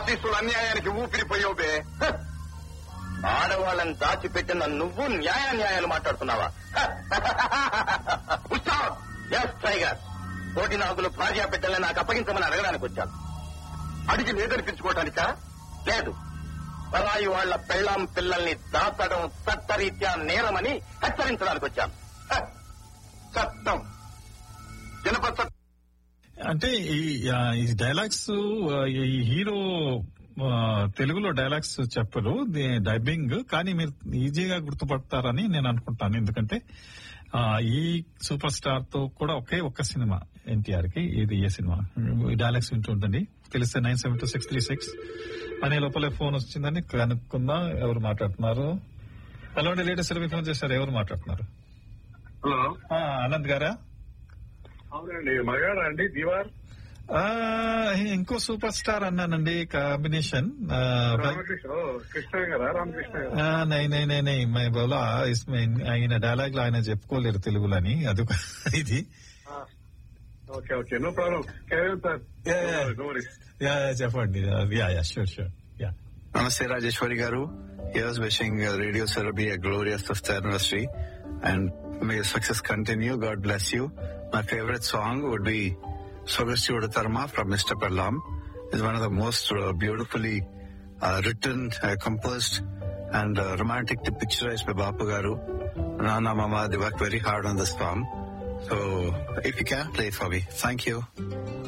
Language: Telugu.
ఆశీస్సులు అన్యాయానికి ఊపిరిపోయావు బే హ! ఆడవాళ్ళని దాచిపెట్టిన నువ్వు న్యాయ న్యాయాలు మాట్లాడుతున్నావా ఉత్సాహ్ ఎస్ టైగర్ కోటి నాగులు భార్య బిడ్డల్ని నాకు అప్పగించమని అడగడానికి వచ్చాను అడిగి లేదనిపించుకోవటానికా లేదు పరాయి వాళ్ల పెళ్ళాం పిల్లల్ని దాచడం చట్టరీత్యా నేరమని హెచ్చరించడానికి వచ్చాను హ! చట్టం జనపద చట్టం అంటే ఈ ఆ, ఈ డైలాగ్స్ ఆ, ఈ హీరో ఆ, తెలుగులో డైలాగ్స్ చెప్పరు ది- డబ్బింగ్ కానీ మీరు ఈజీగా గుర్తుపడతారని నేను అనుకుంటాను ఎందుకంటే ఆ, ఈ సూపర్ స్టార్ తో కూడా ఒకే ఒక్క సినిమా ఎన్టీఆర్ కి ఇది ఏ సినిమా ఈ డైలాగ్స్ వింటుందండి తెలిస్తే nine seven two six three six అనే లోపలే ఫోన్ వచ్చిందని కనుక్కుందాం ఎవరు మాట్లాడుతున్నారు హలో అండి లేటెస్ట్ సర్వీ ఫోన్ చేశారు ఎవరు మాట్లాడుతున్నారు హలో ఆ, ఆనంద్ గారా అవునండి మగారా అండి దివార్ ఆ, ఇంకో సూపర్ స్టార్ అన్నానండి కాంబినేషన్ ఆ, బై- రామకృష్ణ ఓ, కృష్ణ గారా రామకృష్ణ గారా ఆ, నై నై నై నై మై బోలా ఇస్మే- ఆయన డైలాగ్ లో ఆయన చెప్పుకోలేరు తెలుగులో అని అది ఒక- ఇది ఆ, ఓకే ఓకే నో ప్రాబ్లం కేవలం sir Yeah, yeah. No worries yeah, yeah, చెప్పండి yeah yeah sure sure yeah Namaste, Rajeshwari Garu. Here's wishing uh, Radio Surabhi a glorious fifth anniversary and may your success continue. God bless you. My favorite song would be Swagasti Udatarma from Mr. Parlam. It's one of the most uh, beautifully uh, written, uh, composed and uh, romantic picturized by Bapu Garu. Nana Mama, they worked very hard on this song. So if you can, play it for me. Thank you.